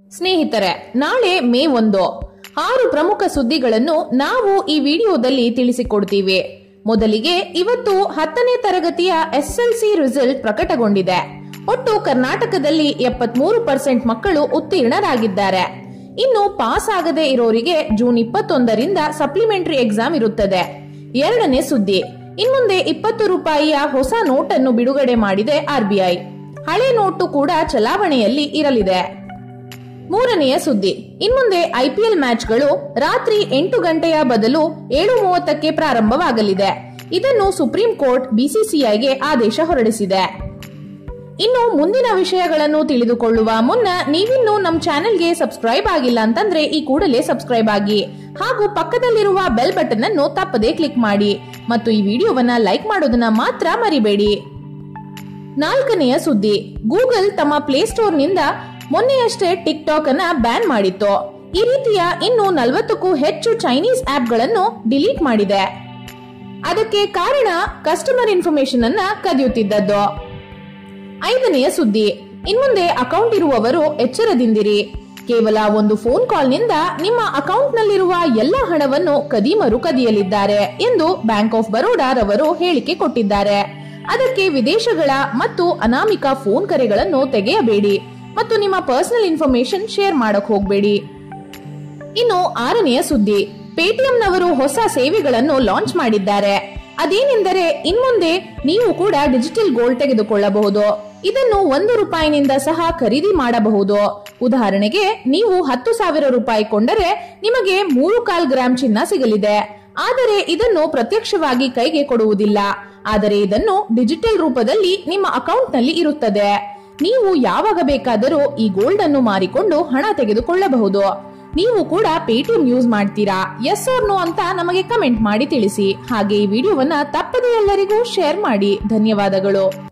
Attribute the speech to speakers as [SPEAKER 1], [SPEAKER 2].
[SPEAKER 1] ಸ್ನೇಹಿತರೆ ನಾಳೆ ಮೇ ಒಂದು ಆರು ಪ್ರಮುಖ ಸುದ್ದಿಗಳನ್ನು ನಾವು ಈ ವಿಡಿಯೋದಲ್ಲಿ ತಿಳಿಸಿಕೊಡ್ತೀವಿ ಮೊದಲಿಗೆ ಇವತ್ತು ಹತ್ತನೇ ತರಗತಿಯ ಎಸ್ಎಲ್ಸಿ ರಿಸಲ್ಟ್ ಪ್ರಕಟಗೊಂಡಿದೆ ಒಟ್ಟು ಕರ್ನಾಟಕದಲ್ಲಿ ಎಪ್ಪತ್ಮೂರು ಪರ್ಸೆಂಟ್ ಮಕ್ಕಳು ಉತ್ತೀರ್ಣರಾಗಿದ್ದಾರೆ ಇನ್ನು ಪಾಸ್ ಆಗದೆ ಇರೋರಿಗೆ ಜೂನ್ ಇಪ್ಪತ್ತೊಂದರಿಂದ ಸಪ್ಲಿಮೆಂಟರಿ ಎಕ್ಸಾಮ್ ಇರುತ್ತದೆ ಎರಡನೇ ಸುದ್ದಿ ಇನ್ಮುಂದೆ ಇಪ್ಪತ್ತು ರೂಪಾಯಿಯ ಹೊಸ ನೋಟನ್ನು ಬಿಡುಗಡೆ ಮಾಡಿದೆ ಆರ್ಬಿಐ ಹಳೆ ನೋಟು ಕೂಡ ಚಲಾವಣೆಯಲ್ಲಿ ಇರಲಿದೆ ಮೂರನೆಯ ಸುದ್ದಿ ಇನ್ಮುಂದೆ ಐಪಿಎಲ್ ಮ್ಯಾಚ್ಗಳು ರಾತ್ರಿ ಎಂಟು ಗಂಟೆಯ ಬದಲು ಏಳು ಮೂವತ್ತಕ್ಕೆ ಪ್ರಾರಂಭವಾಗಲಿದೆ ಇದನ್ನು ಸುಪ್ರೀಂ ಕೋರ್ಟ್ ಬಿಸಿಸಿಐಗೆ ಆದೇಶ ಹೊರಡಿಸಿದೆ ಇನ್ನು ಮುಂದಿನ ವಿಷಯಗಳನ್ನು ತಿಳಿದುಕೊಳ್ಳುವ ಮುನ್ನ ನೀವಿನ್ನೂ ನಮ್ಮ ಚಾನೆಲ್ಗೆ ಸಬ್ಸ್ಕ್ರೈಬ್ ಆಗಿಲ್ಲ ಅಂತಂದ್ರೆ ಈ ಕೂಡಲೇ ಸಬ್ಸ್ಕ್ರೈಬ್ ಆಗಿ ಹಾಗೂ ಪಕ್ಕದಲ್ಲಿರುವ ಬೆಲ್ ಬಟನ್ ಅನ್ನು ತಪ್ಪದೇ ಕ್ಲಿಕ್ ಮಾಡಿ ಮತ್ತು ಈ ವಿಡಿಯೋವನ್ನ ಲೈಕ್ ಮಾಡೋದನ್ನ ಮಾತ್ರ ಮರಿಬೇಡಿ ನಾಲ್ಕನೆಯ ಸುದ್ದಿ ಗೂಗಲ್ ತಮ್ಮ ಪ್ಲೇಸ್ಟೋರ್ನಿಂದ ಮೊನ್ನೆಯಷ್ಟೇ ಟಿಕ್ ಟಾಕ್ ಅನ್ನ ಬ್ಯಾನ್ ಮಾಡಿತ್ತು ಈ ರೀತಿಯ ಇನ್ನು ನಲವತ್ತಕ್ಕೂ ಹೆಚ್ಚು ಚೈನೀಸ್ ಆಪ್ಗಳನ್ನು ಡಿಲೀಟ್ ಮಾಡಿದೆ ಅದಕ್ಕೆ ಕಾರಣ ಕಸ್ಟಮರ್ ಇನ್ಫಾರ್ಮೇಶನ್ ಅನ್ನ ಕದಿಯುತ್ತಿದ್ದದ್ದು ಐದನೆಯ ಸುದ್ದಿ ಇನ್ಮುಂದೆ ಅಕೌಂಟ್ ಇರುವವರು ಎಚ್ಚರದಿಂದಿರಿ ಕೇವಲ ಒಂದು ಫೋನ್ ಕಾಲ್ನಿಂದ ನಿಮ್ಮ ಅಕೌಂಟ್ನಲ್ಲಿರುವ ಎಲ್ಲ ಹಣವನ್ನು ಕದೀಮರು ಕದಿಯಲಿದ್ದಾರೆ ಎಂದು ಬ್ಯಾಂಕ್ ಆಫ್ ಬರೋಡಾ ರವರು ಹೇಳಿಕೆ ಕೊಟ್ಟಿದ್ದಾರೆ ಅದಕ್ಕೆ ವಿದೇಶಗಳ ಮತ್ತು ಅನಾಮಿಕ ಫೋನ್ ಕರೆಗಳನ್ನು ತೆಗೆಯಬೇಡಿ ಮತ್ತು ನಿಮ್ಮ ಪರ್ಸನಲ್ ಇನ್ಫಾರ್ಮೇಶನ್ ಶೇರ್ ಮಾಡಕ್ ಹೋಗಬೇಡಿ ಇನ್ನು ಆರನೆಯ ಸುದ್ದಿ ಪೇಟಿಎಂನವರು ಹೊಸ ಸೇವೆಗಳನ್ನು ಲಾಂಚ್ ಮಾಡಿದ್ದಾರೆ ಅದೇನೆಂದರೆ ಇನ್ಮುಂದೆ ನೀವು ಕೂಡ ಡಿಜಿಟಲ್ ಗೋಲ್ಡ್ ತೆಗೆದುಕೊಳ್ಳಬಹುದು ಇದನ್ನು ಒಂದು ರೂಪಾಯಿನಿಂದ ಸಹ ಖರೀದಿ ಮಾಡಬಹುದು ಉದಾಹರಣೆಗೆ ನೀವು ಹತ್ತು ಸಾವಿರ ರೂಪಾಯಿ ಕೊಂಡರೆ ನಿಮಗೆ ಮೂರು ಕಾಲ್ ಗ್ರಾಂ ಚಿನ್ನ ಸಿಗಲಿದೆ ಆದರೆ ಇದನ್ನು ಪ್ರತ್ಯಕ್ಷವಾಗಿ ಕೈಗೆ ಕೊಡುವುದಿಲ್ಲ ಆದರೆ ಇದನ್ನು ಡಿಜಿಟಲ್ ರೂಪದಲ್ಲಿ ನಿಮ್ಮ ಅಕೌಂಟ್ನಲ್ಲಿ ಇರುತ್ತದೆ ನೀವು ಯಾವಾಗ ಬೇಕಾದರೂ ಈ ಗೋಲ್ಡ್ ಅನ್ನು ಮಾರಿಕೊಂಡು ಹಣ ತೆಗೆದುಕೊಳ್ಳಬಹುದು ನೀವು ಕೂಡ ಪೇಟಿಎಂ ಯೂಸ್ ಮಾಡ್ತೀರಾ ಎಸ್ ಆರ್ ನೋ ಅಂತ ನಮಗೆ ಕಮೆಂಟ್ ಮಾಡಿ ತಿಳಿಸಿ ಹಾಗೆ ಈ ವಿಡಿಯೋವನ್ನ ತಪ್ಪದೆ ಎಲ್ಲರಿಗೂ ಶೇರ್ ಮಾಡಿ ಧನ್ಯವಾದಗಳು